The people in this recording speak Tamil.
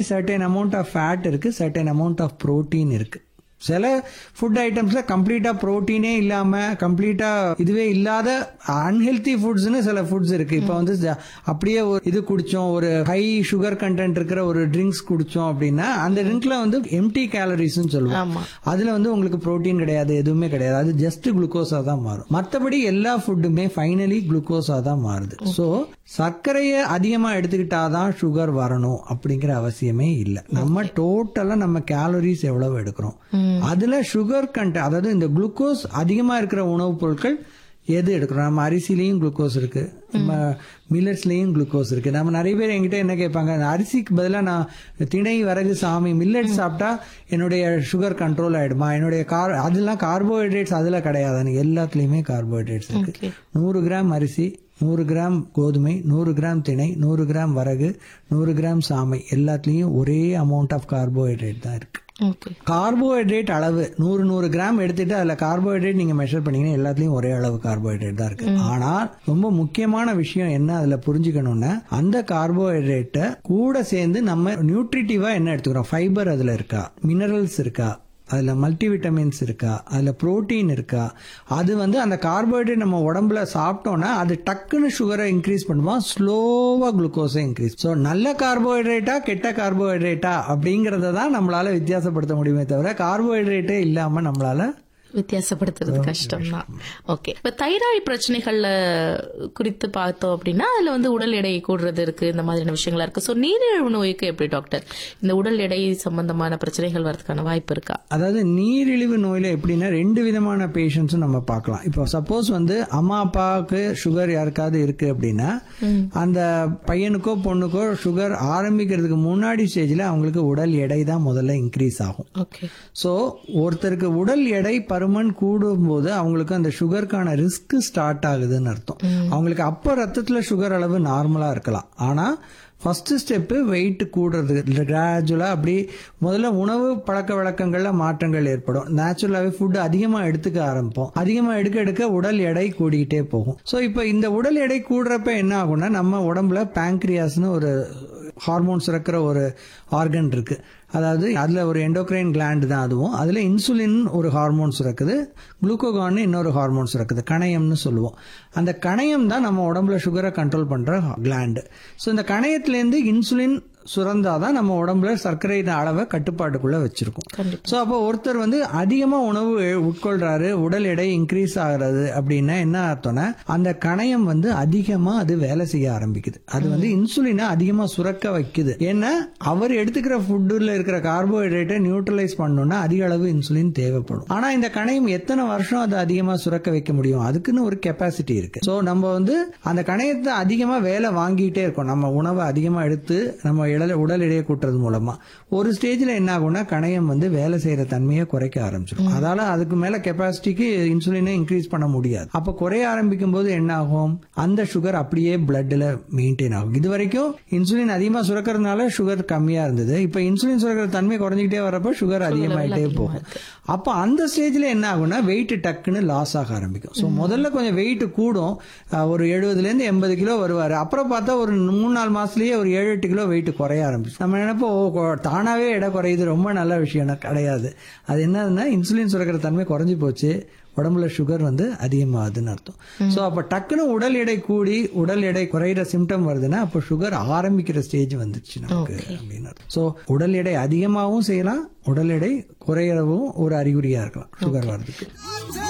சர்டன் அமௌண்ட் ஆஃப் ஃபேட் இருக்கு சர்டன் அமௌண்ட் ஆஃப் புரோட்டீன் இருக்கு சில ஃபுட் ஐட்டம்ஸ்ல கம்ப்ளீட்டா புரோட்டீனே இல்லாம கம்ப்ளீட்டா இதுவே இல்லாத அன்ஹெல்தி ஃபுட்ஸ்னு சில ஃபுட்ஸ் இருக்கு இப்போ வந்து ஜ- அப்படியே ஒரு இது குடிச்சோம் ஒரு ஹை சுகர் கண்டென்ட் இருக்கிற ஒரு ட்ரிங்க்ஸ் குடிச்சோம் அப்படின்னா அந்த ட்ரிங்க்ல வந்து எம்டி கேலரிஸ்னு சொல்லுவோம் ஆமா அதுல வந்து உங்களுக்கு புரோட்டீன் கிடையாது எதுவுமே கிடையாது அது ஜஸ்ட் குளுக்கோஸா தான் மாறும் மத்தபடி எல்லா ஃபுட்டுமே ஃபைனலி குளுக்கோஸா தான் மாறுது சோ சர்க்கரையை அதிகமா எடுத்துக்கிட்டாதான் சுகர் வரணும் அப்படிங்கிற அவசியமே இல்லை நம்ம டோட்டலா நம்ம கேலரிஸ் எவ்வளவு எடுக்கிறோம் அதுல சுகர் கண்ட் அதாவது இந்த குளுக்கோஸ் அதிகமா இருக்கிற உணவுப் பொருட்கள் எது எடுக்கிறோம் நம்ம அரிசிலையும் குளுக்கோஸ் இருக்கு நம்ம மில்லட்ஸ்லயும் குளுக்கோஸ் இருக்கு நம்ம நிறைய பேர் என்கிட்ட என்ன கேட்பாங்க அந்த அரிசிக்கு பதிலா நான் திணை வரகு சாமி மில்லட் சாப்பிட்டா என்னுடைய சுகர் கண்ட்ரோல் ஆயிடுமா என்னுடைய கார் அதெல்லாம் கார்போஹைட்ரேட்ஸ் அதுல கிடையாது எல்லாத்துலயுமே கார்போஹைட்ரேட்ஸ் இருக்கு ஓகே நூறு கிராம் அரிசி நூறு கிராம் கோதுமை நூறு கிராம் திணை நூறு கிராம் வரகு நூறு கிராம் சாமை எல்லாத்துலயும் ஒரே அமௌண்ட் ஆஃப் கார்போஹைட்ரேட் தான் இருக்கு ஓகே கார்போஹைட்ரேட் அளவு நூறு நூறு கிராம் எடுத்துட்டு அதுல கார்போஹைட்ரேட் நீங்க மெஷர் பண்ணீங்கன்னா எல்லாத்துலயும் ஒரே அளவு கார்போஹைட்ரேட் தான் இருக்கு ஆனா ரொம்ப முக்கியமான விஷயம் என்ன அதுல புரிஞ்சுக்கணும்னா அந்த கார்போஹைட்ரேட்டை கூட சேர்ந்து நம்ம நியூட்ரிட்டிவா என்ன எடுத்துக்கிறோம் ஃபைபர் அதுல இருக்கா மினரல்ஸ் இருக்கா அதுல மல்டிவிட்டமின்ஸ் இருக்கா அதுல புரோட்டீன் இருக்கா அது வந்து அந்த கார்போஹைட்ரேட் நம்ம உடம்புல சாப்பிட்டோம்னா அது டக்குன்னு சுகரை இன்க்ரீஸ் பண்ணுவோம் ஸ்லோவா குளுக்கோஸை இன்க்ரீஸ் ஸோ நல்ல கார்போஹைட்ரேட்டா கெட்ட கார்போஹைட்ரேட்டா அப்படிங்கறத தான் நம்மளால வித்தியாசப்படுத்த முடியுமே தவிர கார்போஹைட்ரேட்டே இல்லாம நம்மளால வித்தியாசப்படுத்துறது கஷ்டம் தான் ஓகே இப்ப தைராய்டு பிரச்சனைகள்ல குறித்து பார்த்தோம் அப்படின்னா அதுல வந்து உடல் எடை கூடுறது இருக்கு இந்த மாதிரியான விஷயங்களா இருக்கு சோ நீரிழிவு நோய்க்கு எப்படி டாக்டர் இந்த உடல் எடை சம்பந்தமான பிரச்சனைகள் வரதுக்கான வாய்ப்பு இருக்கா அதாவது நீரிழிவு நோயில எப்படின்னா ரெண்டு விதமான பேஷண்ட்ஸும் நம்ம பார்க்கலாம் இப்போ சப்போஸ் வந்து அம்மா அப்பாவுக்கு சுகர் யாருக்காவது இருக்கு அப்படின்னா அந்த பையனுக்கோ பொண்ணுக்கோ சுகர் ஆரம்பிக்கிறதுக்கு முன்னாடி ஸ்டேஜ்ல அவங்களுக்கு உடல் எடை தான் முதல்ல இன்க்ரீஸ் ஆகும் ஓகே ஸோ ஒருத்தருக்கு உடல் எடை பருமன் கூடும்போது அவங்களுக்கு அந்த சுகருக்கான ரிஸ்க் ஸ்டார்ட் ஆகுதுன்னு அர்த்தம் அவங்களுக்கு அப்போ ரத்தத்துல சுகர் அளவு நார்மலா இருக்கலாம் ஆனா ஃபர்ஸ்ட் ஸ்டெப்பு வெயிட் கூடுறது கிராஜுவலா அப்படி முதல்ல உணவு பழக்க வழக்கங்கள்ல மாற்றங்கள் ஏற்படும் நேச்சுரலாவே ஃபுட் அதிகமா எடுத்துக்க ஆரம்பிப்போம் அதிகமா எடுக்க எடுக்க உடல் எடை கூடிக்கிட்டே போகும் ஸோ இப்போ இந்த உடல் எடை கூடுறப்ப என்ன ஆகும்னா நம்ம உடம்புல பேங்க்ரியாஸ்னு ஒரு ஹார்மோன் சுரக்கிற ஒரு ஆர்கன் இருக்கு அதாவது அதுல ஒரு எண்டோக்ரைன் கிளாண்ட் தான் அதுவும் அதுல இன்சுலின் ஒரு ஹார்மோன் சுரக்குது குளுக்கோகான் இன்னொரு ஹார்மோன் சுரக்குது கணையம்னு சொல்லுவோம் அந்த கணையம் தான் நம்ம உடம்புல சுகரை கண்ட்ரோல் பண்ற கிளாண்டு ஸோ இந்த கணையத்திலேருந்து இன்சுலின் சுரந்தாதான் நம்ம உடம்புல சர்க்கரை அளவை கட்டுப்பாட்டுக்குள்ள வச்சிருக்கோம் கண்டிப்பா ஸோ அப்போ ஒருத்தர் வந்து அதிகமா உணவு உட்கொள்றாரு உடல் எடை இன்க்ரீஸ் ஆகுறது அப்படின்னா என்ன அர்த்தம்னா அந்த கணையம் வந்து அதிகமா அது வேலை செய்ய ஆரம்பிக்குது அது வந்து இன்சுலினை அதிகமா சுரக்க வைக்குது ஏன்னா அவர் எடுத்துக்கிற ஃபுட்டுல இருக்கிற கார்போஹைட்ரேட்டை நியூட்ரலைஸ் பண்ணணும்னா அதிக அளவு இன்சுலின் தேவைப்படும் ஆனா இந்த கணையம் எத்தனை வருஷம் அதை அதிகமா சுரக்க வைக்க முடியும் அதுக்குன்னு ஒரு கெப்பாசிட்டி இருக்கு ஸோ நம்ம வந்து அந்த கணையத்தை அதிகமா வேலை வாங்கிட்டே இருக்கோம் நம்ம உணவை அதிகமா எடுத்து நம்ம இட- உடல் எடையை கூட்டுறது மூலமா ஒரு ஸ்டேஜ்ல என்ன ஆகும்னா கணையம் வந்து வேலை செய்யற தன்மையை குறைக்க ஆரம்பிச்சிடும் அதால அதுக்கு மேல கெப்பாசிட்டிக்கு இன்சுலினை இன்க்ரீஸ் பண்ண முடியாது அப்ப குறைய ஆரம்பிக்கும் போது என்ன ஆகும் அந்த சுகர் அப்படியே பிளட்ல மெயின்டைன் ஆகும் இது வரைக்கும் இன்சுலின் அதிகமா சுரக்கிறதுனால சுகர் கம்மியா இருந்தது இப்ப இன்சுலின் சுரக்கிற தன்மை குறைஞ்சிக்கிட்டே வரப்ப சுகர் அதிகமாயிட்டே போகும் அப்ப அந்த ஸ்டேஜ்ல என்ன ஆகும்னா வெயிட் டக்குன்னு லாஸ் ஆக ஆரம்பிக்கும் ஸோ முதல்ல கொஞ்சம் வெயிட் கூடும் அஹ் ஒரு எழுபதுல இருந்து எண்பது கிலோ வருவாரு அப்புறம் பார்த்தா ஒரு மூணு நாலு மாசத்துலயே ஒரு ஏழு எட்டு கிலோ வெயிட் குறைய ஆரம்பிச்சு நம்ம நினைப்போம் ஓ, கொ- தானாவே எடை குறையுது ரொம்ப நல்ல விஷயம் கிடையாது அது என்னதுன்னா இன்சுலின் சுரக்கிற தன்மை குறைஞ்சு போச்சு உடம்புல சுகர் வந்து அதிகமாகுதுன்னு அர்த்தம் ஸோ அப்போ டக்குன்னு உடல் எடை கூடி உடல் எடை குறையிற சிம்டம் வருதுன்னா அப்போ சுகர் ஆரம்பிக்கிற ஸ்டேஜ் வந்துருச்சு நமக்கு அப்படின்னு அர்த்தம் ஸோ உடல் எடை அதிகமாகவும் செய்யலாம் உடல் எடை குறையவும் ஒரு அறிகுறியா இருக்கலாம் சுகர் வர்றதுக்கு